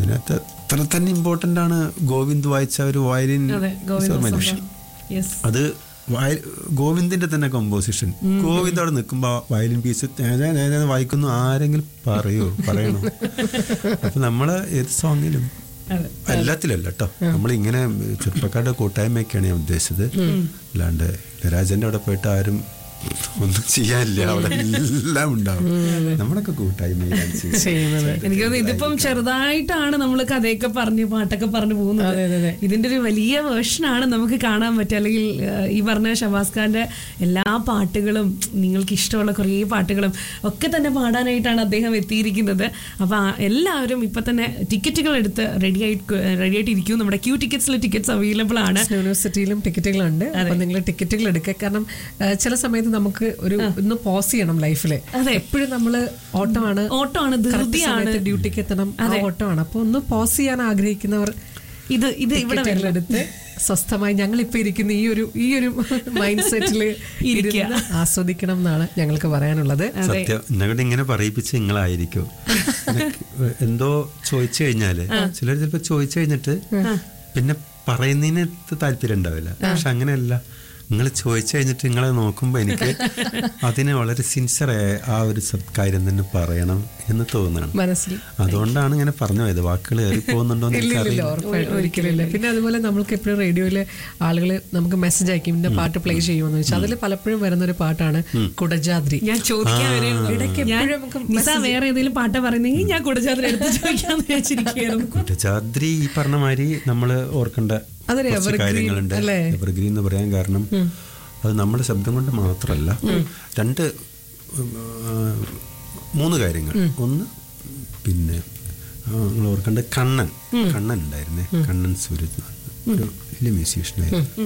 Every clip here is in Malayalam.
അതിനകത്ത് അത്ര തന്നെ ഇമ്പോർട്ടൻ്റ് ആണ് ഗോവിന്ദ് വായിച്ച ഒരു വയലിൻ അതെ ഗോവിന്ദ യെസ് അത് വയ- ഗോവിന്ദിന്റെ തന്നെ കമ്പോസിഷൻ ഗോവിന്ദ് അവിടെ നിൽക്കുമ്പോൾ വയലിൻ പീസ് വായിക്കുന്നു ആരെങ്കിലും പറയൂ പറയണോ അപ്പൊ നമ്മള് ഏത് സോങ്ങിലും അതെ എല്ലാത്തിലല്ല കേട്ടോ നമ്മളിങ്ങനെ ചെറുപ്പക്കാരുടെ കൂട്ടായ്മയൊക്കെയാണ് ഞാൻ ഉദ്ദേശിച്ചത് അല്ലാണ്ട് ഇളയരാജന്റെ അവിടെ പോയിട്ട് ആരും ഒന്നും ചെയ്യാനില്ല അവിടെ എല്ലാം ഉണ്ടാവും നമ്മളൊക്കെ കൂട്ടായ്മയിലാണ് ചെയ്യുന്നത്. എനിക്ക് തോന്നുന്നു ഇതിപ്പം ചെറുതായിട്ടാണ് നമ്മൾ കഥയൊക്കെ പറഞ്ഞ് പാട്ടൊക്കെ പറഞ്ഞു പോകുന്നത് അതെ, അതെ, അതെ. ഇതിന്റെ ഒരു വലിയ വേർഷനാണ് നമുക്ക് കാണാൻ പറ്റുക അല്ലെങ്കിൽ ഏഹ്, ഈ പറഞ്ഞ ഷബാസ് ഖാന്റെ എല്ലാ പാട്ടുകളും നിങ്ങൾക്ക് ഇഷ്ടമുള്ള കുറേ പാട്ടുകളും ഒക്കെ തന്നെ പാടാനായിട്ടാണ് അദ്ദേഹം എത്തിയിരിക്കുന്നത് അപ്പൊ ആ എല്ലാവരും ഇപ്പൊ തന്നെ ടിക്കറ്റുകൾ എടുത്ത് റെഡി ആയിട്ട് റെഡി ആയിട്ട് ഇരിക്കും നമ്മുടെ ക്യൂ ടിക്കറ്റ്സിൽ ടിക്കറ്റ്സ് അവൈലബിൾ ആണ് യൂണിവേഴ്സിറ്റിയിലും ടിക്കറ്റുകളുണ്ട് അപ്പൊ നിങ്ങൾ ടിക്കറ്റുകൾ എടുക്കുക കാരണം ആ, ചില സമയത്ത് നമുക്ക് ഒരു ഒന്ന് പോസ് ചെയ്യണം ലൈഫില് അതെ. എപ്പോഴും നമ്മള് ഓട്ടമാണ് ഓട്ടമാണ് ധൃതിയാണ് ഡ്യൂട്ടിക്ക് എത്തണം ആ ഓട്ടമാണ് അപ്പൊ ഒന്ന് പോസ് ചെയ്യാൻ ആഗ്രഹിക്കുന്നവർ ഇത് ഇത് ഇവിടെ ടിക്കറ്റുകൾ വരണം എടുത്ത് സ്വസ്ഥമായി ഞങ്ങൾ ഇപ്പൊ ഇരിക്കുന്ന ഈ ഒരു ഈ ഒരു മൈൻഡ് സെറ്റിൽ ഇരിക്കുക. ആസ്വദിക്കണം എന്നാണ് ഞങ്ങൾക്ക് പറയാനുള്ളത് സത്യം എന്നെക്കൊണ്ട് ഇങ്ങനെ പറയിപ്പിച്ച് നിങ്ങളായിരിക്കും എനിക്ക് എന്തോ ചോദിച്ചു കഴിഞ്ഞാല് ചിലർ ചിലപ്പോ ചോദിച്ചു കഴിഞ്ഞിട്ട് പിന്നെ പറയുന്നതിന് താല്പര്യം ഉണ്ടാവില്ല പക്ഷെ അങ്ങനെയല്ല നിങ്ങൾ ചോദിച്ചു കഴിഞ്ഞിട്ട് നിങ്ങളെ നോക്കുമ്പോൾ എനിക്ക് അതിന് വളരെ സിൻസിയറായ ആ ഒരു സത് കാര്യം തന്നെ പറയണം എന്ന് തോന്നുകയാണ് മനസ്സിൽ അതുകൊണ്ടാണ് ഇങ്ങനെ പറഞ്ഞു പോയത് വാക്കുകൾ ഏറി പോകുന്നുണ്ടോ എന്ന് ഇല്ല ഇല്ല എനിക്കറിയില്ല ഉറപ്പായിട്ടും ഒരിക്കലില്ല പിന്നെ അതുപോലെ നമ്മൾക്ക് എപ്പോഴും റേഡിയോയില് ആളുകൾ നമുക്ക് മെസ്സേജ് അയക്കും ഇന്ന പാട്ട് പ്ലേ ചെയ്യുമെന്ന് വെച്ചാൽ അതിൽ പലപ്പോഴും വരുന്ന ഒരു പാട്ടാണ് കുടജാദ്രി ഞാൻ ചോദിക്കാൻ ഇടയ്ക്ക് ഞാൻ എപ്പോഴും നമുക്ക് നിസ വേറെ ഏതെങ്കിലും പാട്ട് പറയുന്നെങ്കിൽ ഞാൻ കുടജാത്ര എടുത്ത് ചോദിക്കാന്ന് വെച്ചിരിക്കുകയായിരുന്നു കുറ്റചാദ്രി ഈ പറഞ്ഞ മാതിരി നമ്മൾ ഓർക്കേണ്ട അതൊരു കുറച്ച് evergreen കാര്യങ്ങളുണ്ട് അല്ലേ? എവർഗ്രീൻ എന്ന് പറയാൻ കാരണം അത് നമ്മുടെ ശബ്ദം കൊണ്ട് മാത്രമല്ല രണ്ട് ഉം, ആ, മൂന്ന് കാര്യങ്ങൾ ഒന്ന് പിന്നെ നിങ്ങൾ ഓർക്കേണ്ട കണ്ണൻ കണ്ണൻ ഉണ്ടായിരുന്നേ കണ്ണൻ സൂരജ് എന്ന് പറഞ്ഞ ഒരു വലിയ മ്യൂസീഷ്യനായിരുന്നു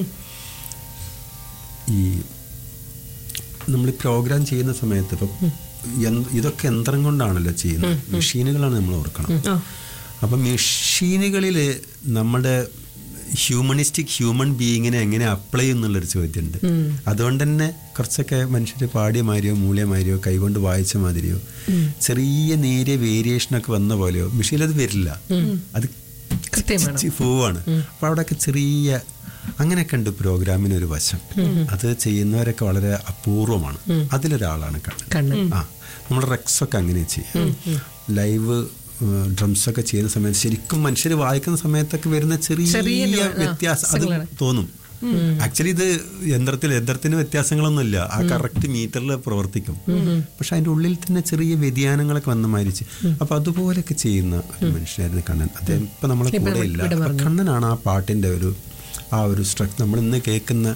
ഈ നമ്മൾ പ്രോഗ്രാം ചെയ്യുന്ന സമയത്ത് ഇപ്പം യന്ത്ര- ഇതൊക്കെ യന്ത്രം കൊണ്ടാണല്ലോ ചെയ്യുന്നത് മെഷീനുകളാണ് നമ്മൾ ഓർക്കണം അപ്പം മെഷീനുകളിൽ നമ്മുടെ ഹ്യൂമണിസ്റ്റിക് ഹ്യൂമൻ ബീയിങ്ങിനെ എങ്ങനെ അപ്ലൈ ചെയ്യുന്നുള്ളൊരു ചോദ്യമുണ്ട് അതുകൊണ്ട് തന്നെ കുറച്ചൊക്കെ മനുഷ്യർ പാടിയ മാതിരിയോ മൂളിയ മാതിരിയോ കൈകൊണ്ട് വായിച്ച മാതിരിയോ ചെറിയ നേരിയ വേരിയേഷനൊക്കെ വന്ന പോലെയോ മെഷീനിൽ അത് വരില്ല അത് കൃത്യമാണ്. ചി- പോവാണ് അപ്പൊ അവിടെയൊക്കെ ചെറിയ അങ്ങനെയൊക്കെ ഉണ്ട് പ്രോഗ്രാമിന് ഒരു വശം അത് ചെയ്യുന്നവരൊക്കെ വളരെ അപൂർവമാണ് അതിലൊരാളാണ് കണ്ണൻ കണ്ണൻ ആ നമ്മുടെ റെക്സ് ഒക്കെ അങ്ങനെ ചെയ്യും ലൈവ് ഡ്രംസ് ഒക്കെ ചെയ്യുന്ന സമയത്ത് ശരിക്കും മനുഷ്യർ വായിക്കുന്ന സമയത്തൊക്കെ വരുന്ന ചെറിയ ചെറിയ ന്യൂ- ആ, വ്യത്യാസം അത് സിഗ്നലാണ്. തോന്നും ആക്ച്വലി ഇത് യന്ത്രത്തിൽ യന്ത്രത്തിന് വ്യത്യാസങ്ങളൊന്നുമില്ല ആ കറക്റ്റ് മീറ്ററിൽ പ്രവർത്തിക്കും പക്ഷെ അതിന്റെ ഉള്ളിൽ തന്നെ ചെറിയ വ്യതിയാനങ്ങളൊക്കെ വന്ന മാതിരിച്ച് അപ്പൊ അതുപോലെയൊക്കെ ചെയ്യുന്ന ഒരു മനുഷ്യനായിരുന്നു കണ്ണൻ അദ്ദേഹം ഇപ്പൊ നമ്മളെ ഇപ്പൊ കൂടെ ഇല്ല ഇവിടെ അപ്പൊ കണ്ണനാണ് ആ പാട്ടിന്റെ ഒരു ആ ഒരു സ്ട്രക്ചർ നമ്മൾ ഇന്ന് കേൾക്കുന്ന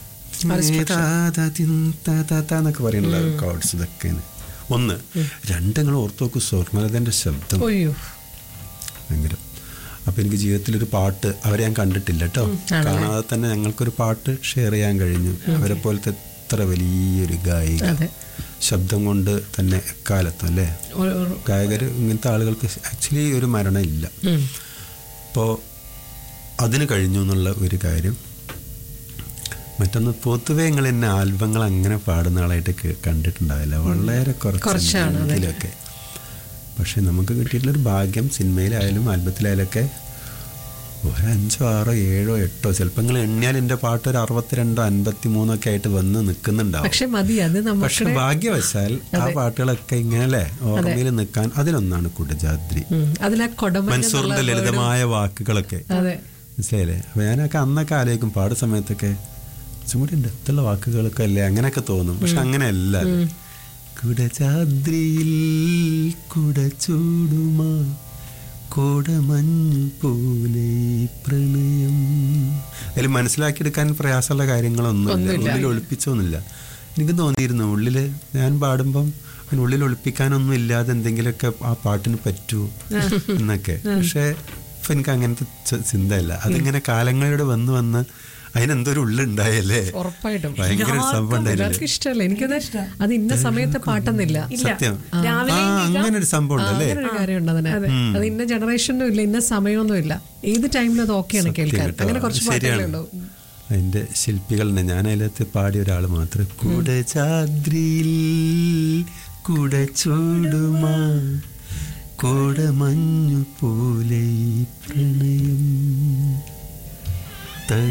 എന്നൊക്കെ പറയുന്ന കോഡ്സ് ഇതൊക്കെയാണ് ഒന്ന് രണ്ട് നിങ്ങൾ ഓർത്ത് നോക്കൂ സ്വർണ്ണലതന്റെ ശബ്ദം ഒയ്യോ ഭയങ്കര അപ്പൊ എനിക്ക് ജീവിതത്തിൽ ഒരു പാട്ട് അവരെ ഞാൻ കണ്ടിട്ടില്ല കേട്ടോ കാണാതെ തന്നെ ഞങ്ങൾക്കൊരു പാട്ട് ഷെയർ ചെയ്യാൻ കഴിഞ്ഞു അവരെ പോലത്തെ എത്ര വലിയൊരു ഗായിക അതെ ശബ്ദം കൊണ്ട് തന്നെ എക്കാലത്തും അല്ലേ ഒരു- ഒരു- ഗായകർ ഇങ്ങനത്തെ ആളുകൾക്ക് ആക്ച്വലി ഒരു മരണം ഇല്ല ഉം. അപ്പോൾ അതിന് കഴിഞ്ഞു എന്നുള്ള ഒരു കാര്യം മറ്റൊന്ന് പൊതുവെ നിങ്ങൾ എന്നെ ആൽബങ്ങൾ അങ്ങനെ പാടുന്ന ആളായിട്ട് കേ- കണ്ടിട്ടുണ്ടാവില്ല വളരെ കുറച്ചാണ്, കുറച്ചാണ് അതെ. ഇതിലൊക്കെ പക്ഷെ നമുക്ക് കിട്ടിയിട്ടുള്ളൊരു ഭാഗ്യം സിനിമയിലായാലും ആൽബത്തിലായാലും ഒക്കെ ഒരു അഞ്ചോ ആറോ ഏഴോ എട്ടോ ചിലപ്പോൾ നിങ്ങൾ എണ്ണിയാൽ എൻ്റെ പാട്ട് ഒരു അറുപത്തിരണ്ടോ അൻപത്തി മൂന്നോ ഒക്കെ ആയിട്ട് വന്ന് നിൽക്കുന്നുണ്ടാവും പക്ഷെ മതി അത് പക്ഷെ നമുക്ക് ഭാഗ്യവശാൽ ആ പാട്ടുകളൊക്കെ ഇങ്ങനല്ലേ ഓർമ്മയിൽ നിൽക്കാൻ അതിലൊന്നാണ് കുടജാദ്രി അതിലാ കൊടമഞ്ഞ മൻസൂറിന്റെ ലളിതമായ വാക്കുകളൊക്കെ അതെ മനസ്സിലായില്ലേ അപ്പൊ ഞാനൊക്കെ അന്നൊക്കെ ആലോചിക്കും പാട് സമയത്തൊക്കെ കുറച്ചും കൂടി ഡെപ്തുള്ള വാക്കുകളൊക്കെ അല്ലേ അങ്ങനെയൊക്കെ തോന്നും പക്ഷെ അങ്ങനെയല്ല അത്. കുടചാദ്രിയിൽ കുട ചൂടുമാ കോടമഞ്ഞു പോലെ ഈ പ്രണയം അതിൽ മനസ്സിലാക്കിയെടുക്കാൻ പ്രയാസമുള്ള കാര്യങ്ങളൊന്നുമില്ല ഉള്ളിൽ ഒളിപ്പിച്ചൊന്നുമില്ല എനിക്ക് തോന്നിയിരുന്നു ഉള്ളില് ഞാൻ പാടുമ്പം അതിനുള്ളിൽ ഒളിപ്പിക്കാനൊന്നും ഇല്ലാതെ എന്തെങ്കിലുമൊക്കെ ആ പാട്ടിന് പറ്റൂ എന്നൊക്കെ പക്ഷെ ഇപ്പൊ എനിക്ക് അങ്ങനത്തെ ച- ചിന്തയില്ല അതിങ്ങനെ കാലങ്ങളിലൂടെ വന്ന് വന്ന് അതിനെന്തൊരു ഉള്ളുണ്ടായല്ലേ ഉറപ്പായിട്ടും ഭയങ്കര ഒരു സംഭവം ഉണ്ടായില്ലേ എല്ലാവർക്കും ഇഷ്ടമല്ല എനിക്കത് അത് ഇന്ന സമയത്തെ പാട്ടെന്നില്ല സത്യം രാവിലെ ആ അങ്ങനെ ഒരു സംഭവം ഉണ്ടല്ലേ അങ്ങനെ ഒരു കാര്യമുണ്ട് അതിന് അത് ഇന്ന ജനറേഷനും ഇല്ല ഇന്ന സമയമൊന്നും ഇല്ല ഏത് ടൈമിലും അത് ഓക്കെയാണ് കേൾക്കാൻ കേട്ടോ. അങ്ങനെ കുറച്ച് പാട്ടുകളേ ശരിയാണ്. ഉള്ളൂ അതിന്റെ ശില്പികളുടെ ഞാൻ അതിലത്ത് പാടിയ ഒരാൾ മാത്രം കുടചാദ്രിയിൽ കുട ചൂടുമാ കോടമഞ്ഞു പോലെ ഈ